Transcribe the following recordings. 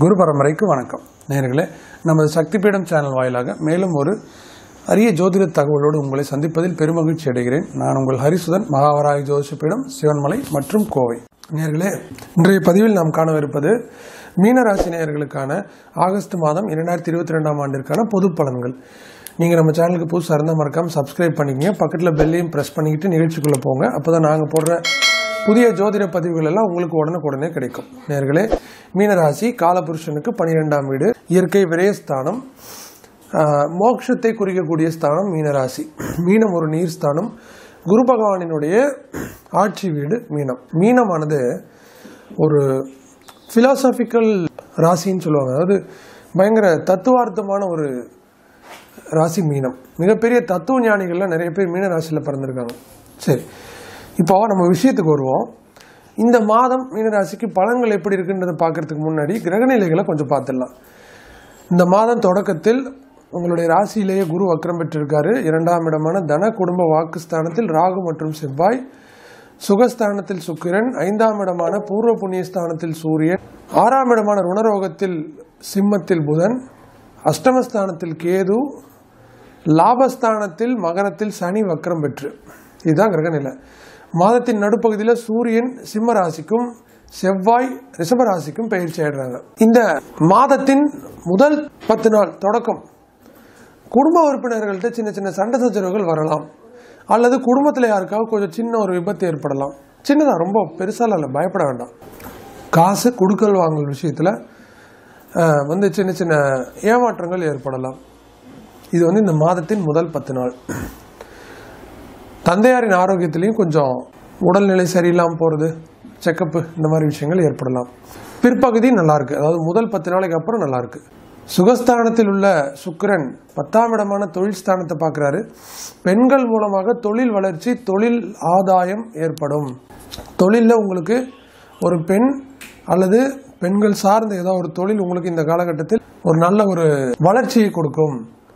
குரு பரம்பரைக்கு வணக்கம் நேர்களே நமது சக்தி பீடம் சேனல் வாயிலாக மேலும் ஒரு அரிய ஜோதிட தகவலோடு உங்களை சந்திப்பதில் பெருமகிழ்ச்சி அடைகிறேன் நான் உங்கள் ஹரிசுதன் மகாவராய ஜோதிஷ பீடம் சிவன்மலை மற்றும் கோவை நேர்களே இன்றைய பதிவில் நாம் காணவிருப்பது மீனராசி நேயர்களுக்கான ஆகஸ்ட் மாதம் இரண்டாயிரத்தி இருபத்தி ரெண்டாம் ஆண்டிற்கான பொது பலன்கள் நீங்கள் நம்ம சேனலுக்கு புதுசாக இருந்தால் மறக்காமல் சப்ஸ்கிரைப் பண்ணிக்கங்க பக்கத்தில் பெல்லையும் ப்ரெஸ் பண்ணிக்கிட்டு நிகழ்ச்சிக்குள்ளே போங்க அப்போ தான் நாங்கள் போடுற புதிய ஜோதிட பதிவுகள் எல்லாம் உங்களுக்கு உடனுக்குடனே கிடைக்கும் நேர்களே மீனராசி காலபுருஷனுக்கு பனிரெண்டாம் வீடு இயற்கை விரயஸ்தானம் ஆஹ், மோட்சத்தை குறிக்கக்கூடிய ஸ்தானம் மீனராசி மீனம் ஒரு நீர் ஸ்தானம் குரு பகவானினுடைய ஆட்சி வீடு மீனம் மீனமானது ஒரு பிலாசாபிக்கல் ராசின்னு சொல்லுவாங்க அதாவது பயங்கர தத்துவார்த்தமான ஒரு ராசி மீனம் மிகப்பெரிய தத்துவ ஞானிகள்லாம் நிறைய பேர் மீன ராசியில் பிறந்திருக்காங்க சரி இப்போ நம்ம விஷயத்துக்கு வருவோம் இந்த மாதம் மீனராசிக்கு பலன்கள் எப்படி இருக்குன்றதை பார்க்கறதுக்கு முன்னாடி கிரகநிலைகளை கொஞ்சம் பார்த்துடலாம் இந்த மாதம் தொடக்கத்தில் உங்களுடைய ராசியிலேயே குரு வக்ரம் பெற்றிருக்காரு இரண்டாம் இடமான தன குடும்ப வாக்குஸ்தானத்தில் ராகு மற்றும் செவ்வாய் சுகஸ்தானத்தில் சுக்கிரன் ஐந்தாம் இடமான பூர்வ புண்ணியஸ்தானத்தில் சூரியன் ஆறாம் இடமான ருணரோகத்தில் சிம்மத்தில் புதன் அஷ்டமஸ்தானத்தில் கேது லாபஸ்தானத்தில் மகரத்தில் சனி வக்ரம் பெற்று இதுதான் கிரகநிலை மாதத்தின் நடுப்பகுதியில் சூரியன் சிம்ம ராசிக்கும் செவ்வாய் ரிஷப ராசிக்கும் பயிற்சி ஆயிடுறாங்க இந்த மாதத்தின் முதல் பத்து நாள் தொடக்கம் குடும்ப உறுப்பினர்கள்ட்ட சின்ன சின்ன சண்டை சச்சரவுகள் வரலாம் அல்லது குடும்பத்தில் யாருக்காவது கொஞ்சம் சின்ன ஒரு விபத்து ஏற்படலாம் சின்னதாக ரொம்ப பெருசாலாம் இல்லை பயப்பட வேண்டாம் காசு கொடுக்கல் வாங்கல் விஷயத்தில் அஹ், வந்து சின்ன சின்ன ஏமாற்றங்கள் ஏற்படலாம் இது வந்து இந்த மாதத்தின் முதல் பத்து நாள் தந்தையாரின் ஆரோக்கியத்திலையும் கொஞ்சம் உடல்நிலை சரியில்லாமல் போகிறது செக்கப்பு இந்த மாதிரி விஷயங்கள் ஏற்படலாம் பிற்பகுதி நல்லா இருக்கு அதாவது முதல் பத்து நாளைக்கு அப்புறம் நல்லா இருக்கு சுகஸ்தானத்தில் உள்ள சுக்கிரன் பத்தாம் இடமான தொழில் ஸ்தானத்தை பார்க்குறாரு பெண்கள் மூலமாக தொழில் வளர்ச்சி தொழில் ஆதாயம் ஏற்படும் தொழிலில் உங்களுக்கு ஒரு பெண் அல்லது பெண்கள் சார்ந்த ஏதோ ஒரு தொழில் உங்களுக்கு இந்த காலகட்டத்தில் ஒரு நல்ல ஒரு வளர்ச்சியை கொடுக்கும்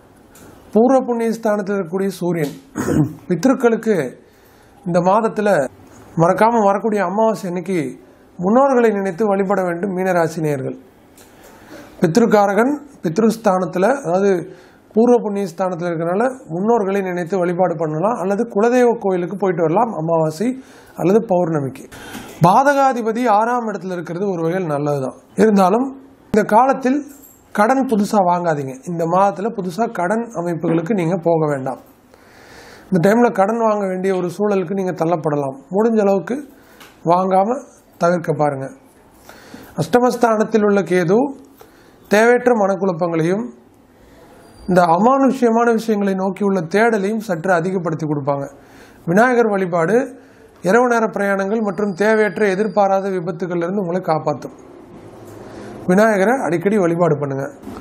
பூர்வ புண்ணிய ஸ்தானத்தில் இருக்கக்கூடிய சூரியன் பித்ருக்களுக்கு இந்த மாதத்தில் மறக்காம வரக்கூடிய அமாவாசை அன்னைக்கு முன்னோர்களை நினைத்து வழிபட வேண்டும் மீனராசி நேயர்கள் பித்ருக்காரகன் பித்ருஸ்தானத்தில் அதாவது பூர்வ புண்ணிய ஸ்தானத்தில் இருக்கிறனால முன்னோர்களை நினைத்து வழிபாடு பண்ணலாம் அல்லது குலதெய்வ கோயிலுக்கு போயிட்டு வரலாம் அமாவாசை அல்லது பௌர்ணமிக்கு பாதகாதிபதி ஆறாம் இடத்துல இருக்கிறது ஒரு வகையில் நல்லதுதான் இருந்தாலும் இந்த காலத்தில் கடன் புதுசாக வாங்காதீங்க இந்த மாதத்தில் புதுசாக கடன் அமைப்புகளுக்கு நீங்கள் போக வேண்டாம் இந்த டைமில் கடன் வாங்க வேண்டிய ஒரு சூழலுக்கு நீங்கள் தள்ளப்படலாம் முடிஞ்ச அளவுக்கு வாங்காமல் தவிர்க்க பாருங்கள் அஷ்டமஸ்தானத்தில் உள்ள கேது தேவையற்ற மனக்குழப்பங்களையும் இந்த அமானுஷ்யமான விஷயங்களை நோக்கி உள்ள தேடலையும் சற்று அதிகப்படுத்தி கொடுப்பாங்க விநாயகர் வழிபாடு இரவு நேர பிரயாணங்கள் மற்றும் தேவையற்ற எதிர்பாராத விபத்துகளிலிருந்து உங்களை காப்பாற்றும் விநாயகரை அடிக்கடி வழிபாடு பண்ணுங்க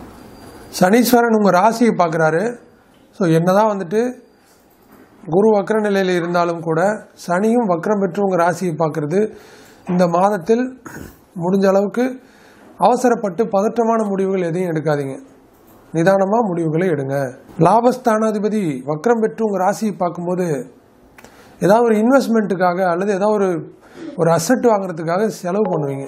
சனீஸ்வரன் உங்கள் ராசியை பார்க்குறாரு ஸோ என்னதான் வந்துட்டு குரு வக்ர நிலையில் இருந்தாலும் கூட சனியும் வக்ரம் பெற்று உங்கள் ராசியை பார்க்கறது இந்த மாதத்தில் முடிஞ்ச அளவுக்கு அவசரப்பட்டு பதற்றமான முடிவுகள் எதையும் எடுக்காதீங்க நிதானமாக முடிவுகளை எடுங்க லாபஸ்தானாதிபதி வக்ரம் பெற்று உங்கள் ராசியை பார்க்கும்போது ஏதாவது ஒரு இன்வெஸ்ட்மெண்ட்டுக்காக அல்லது ஏதாவது ஒரு ஒரு அசட் வாங்குறதுக்காக செலவு பண்ணுவீங்க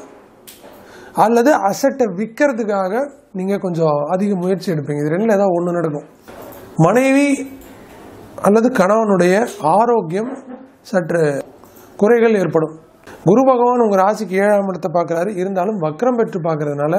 அல்லது அசட்டை விற்கிறதுக்காக நீங்கள் கொஞ்சம் அதிக முயற்சி எடுப்பீங்க இது ரெண்டில் ஏதாவது ஒன்று நடக்கும் மனைவி அல்லது கணவனுடைய ஆரோக்கியம் சற்று குறைகள் ஏற்படும் குரு பகவான் உங்கள் ராசிக்கு ஏழாம் இடத்தை பார்க்குறாரு இருந்தாலும் வக்ரம் பெற்று பார்க்கறதுனால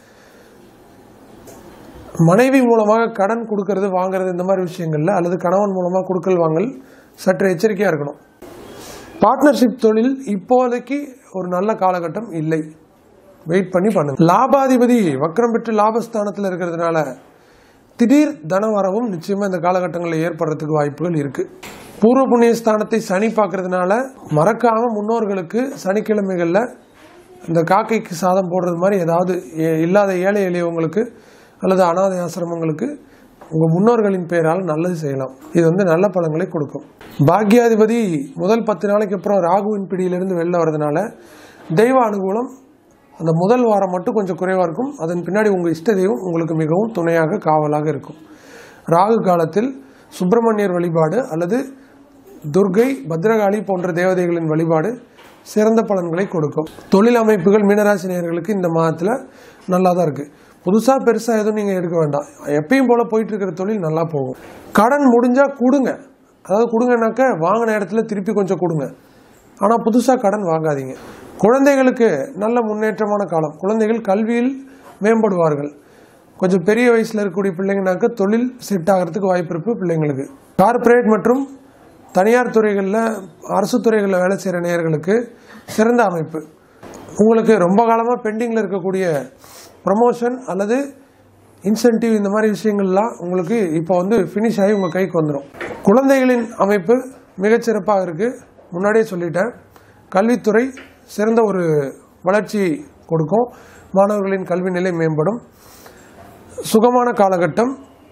மனைவி மூலமாக கடன் கொடுக்கறது வாங்குறது இந்த மாதிரி விஷயங்கள்ல அல்லது கணவன் மூலமாக கொடுக்கல் வாங்கல் சற்று எச்சரிக்கையாக இருக்கணும் பார்ட்னர்ஷிப் தொழில் இப்போதைக்கு ஒரு நல்ல காலகட்டம் இல்லை வெயிட் பண்ணி பண்ணுங்க லாபாதிபதி வக்ரம் பெற்று லாபஸ்தானத்தில் இருக்கிறதுனால திடீர் தனவரவும் நிச்சயமா இந்த காலகட்டங்களில் ஏற்படுறதுக்கு வாய்ப்புகள் இருக்கு பூர்வ புண்ணிய ஸ்தானத்தை சனி பார்க்கறதுனால மறக்காம முன்னோர்களுக்கு சனிக்கிழமைகளில் இந்த காக்கைக்கு சாதம் போடுறது மாதிரி ஏதாவது ஏ- இல்லாத ஏழை எளியவங்களுக்கு அல்லது அனாதை ஆசிரமங்களுக்கு உங்கள் முன்னோர்களின் பெயரால் நல்லது செய்யலாம் இது வந்து நல்ல பலன்களை கொடுக்கும் பாக்யாதிபதி முதல் பத்து நாளைக்கு அப்புறம் ராகுவின் பிடியிலிருந்து வெளில வர்றதுனால தெய்வ அனுகூலம் அந்த முதல் வாரம் மட்டும் கொஞ்சம் குறைவாக இருக்கும் அதன் பின்னாடி உங்கள் இஷ்ட தெய்வம் உங்களுக்கு மிகவும் துணையாக காவலாக இருக்கும் ராகு காலத்தில் சுப்பிரமணியர் வழிபாடு அல்லது துர்கை பத்ரகாளி போன்ற தேவதைகளின் வழிபாடு சிறந்த பலன்களை கொடுக்கும் தொழில் அமைப்புகள் மீனராசி நேயர்களுக்கு இந்த மாதத்தில் நல்லா தான் இருக்குது புதுசாக பெருசாக எதுவும் நீங்கள் எடுக்க வேண்டாம் எப்பயும் போல் போயிட்டு இருக்கிற தொழில் நல்லா போகும் கடன் முடிஞ்சால் கொடுங்க அதாவது கொடுங்கனாக்க வாங்கின இடத்துல திருப்பி கொஞ்சம் கொடுங்க ஆனால் புதுசாக கடன் வாங்காதீங்க குழந்தைகளுக்கு நல்ல முன்னேற்றமான காலம் குழந்தைகள் கல்வியில் மேம்படுவார்கள் கொஞ்சம் பெரிய வயசில் இருக்கக்கூடிய பிள்ளைங்கனாக்க தொழில் செட் ஆகிறதுக்கு வாய்ப்பு இருக்குது பிள்ளைங்களுக்கு கார்ப்பரேட் மற்றும் தனியார் துறைகளில் அரசு துறைகளில் வேலை செய்கிற நேயர்களுக்கு சிறந்த அமைப்பு உங்களுக்கு ரொம்ப காலமாக பெண்டிங்கில் இருக்கக்கூடிய ப்ரமோஷன் அல்லது இன்சென்டிவ் இந்த மாதிரி விஷயங்கள்லாம் உங்களுக்கு இப்போ வந்து ஃபினிஷ் ஆகி உங்கள் கைக்கு வந்துடும் குழந்தைகளின் அமைப்பு மிகச்சிறப்பாக இருக்குது முன்னாடியே சொல்லிட்டேன் கல்வித்துறை சிறந்த ஒரு வளர்ச்சி கொடுக்கும் மாணவர்களின் கல்வி நிலை மேம்படும் சுகமான காலகட்டம்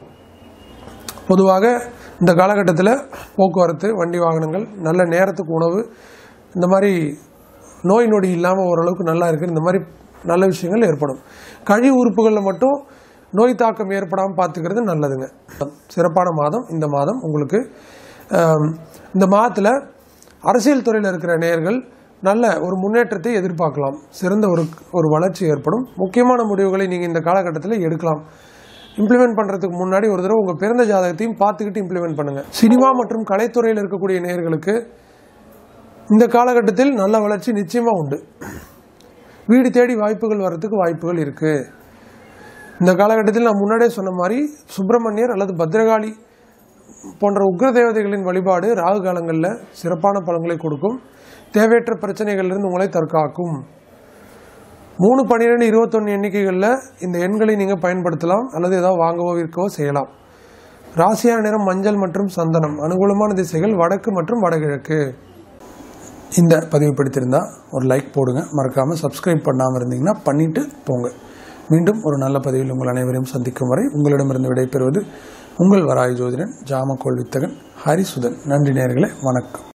பொதுவாக இந்த காலகட்டத்தில் போக்குவரத்து வண்டி வாகனங்கள் நல்ல நேரத்துக்கு உணவு இந்த மாதிரி நோய் நொடி இல்லாமல் ஓரளவுக்கு நல்லா இருக்குது இந்த மாதிரி நல்ல விஷயங்கள் ஏற்படும் கழிவு உறுப்புகளில் மட்டும் நோய் தாக்கம் ஏற்படாமல் பார்த்துக்கிறது நல்லதுங்க சிறப்பான மாதம் இந்த மாதம் உங்களுக்கு ஆம், இந்த மாதத்தில் அரசியல் துறையில் இருக்கிற நேயர்கள் நல்ல ஒரு முன்னேற்றத்தை எதிர்பார்க்கலாம் சிறந்த ஒரு ஒரு வளர்ச்சி ஏற்படும் முக்கியமான முடிவுகளை நீங்கள் இந்த காலகட்டத்தில் எடுக்கலாம் இம்ப்ளிமெண்ட் பண்ணுறதுக்கு முன்னாடி ஒரு தடவை உங்கள் பிறந்த ஜாதகத்தையும் பார்த்துக்கிட்டு இம்ப்ளிமெண்ட் பண்ணுங்கள் சினிமா மற்றும் கலைத்துறையில் இருக்கக்கூடிய நேயர்களுக்கு இந்த காலகட்டத்தில் நல்ல வளர்ச்சி நிச்சயமாக உண்டு வீடு தேடி வாய்ப்புகள் வர்றதுக்கு வாய்ப்புகள் இருக்குது இந்த காலகட்டத்தில் நான் முன்னாடியே சொன்ன மாதிரி சுப்பிரமணியர் அல்லது பத்ரகாளி போன்ற உக்ர தேவதைகளின் வழிபாடு ராகு காலங்களில் சிறப்பான பலன்களை கொடுக்கும் தேவையற்ற பிரச்சனைகளிலிருந்து உங்களை தற்காக்கும் மூணு பன்னிரெண்டு இருபத்தொன்று எண்ணிக்கைகளில் இந்த எண்களை நீங்கள் பயன்படுத்தலாம் அல்லது ஏதாவது வாங்கவோ விற்கவோ செய்யலாம் ராசியான நிறம் மஞ்சள் மற்றும் சந்தனம் அனுகூலமான திசைகள் வடக்கு மற்றும் வடகிழக்கு இந்த பதிவு பிடித்திருந்தா ஒரு லைக் போடுங்க மறக்காமல் சப்ஸ்கிரைப் பண்ணாமல் இருந்தீங்கன்னா பண்ணிட்டு போங்க மீண்டும் ஒரு நல்ல பதிவில் உங்கள் அனைவரையும் சந்திக்கும் வரை உங்களிடமிருந்து விடைபெறுவது உங்கள் வராய் ஜோதிடன் ஜாமக்கோள் வித்தகன் ஹரிசுதன் நன்றி நேயர்களே வணக்கம்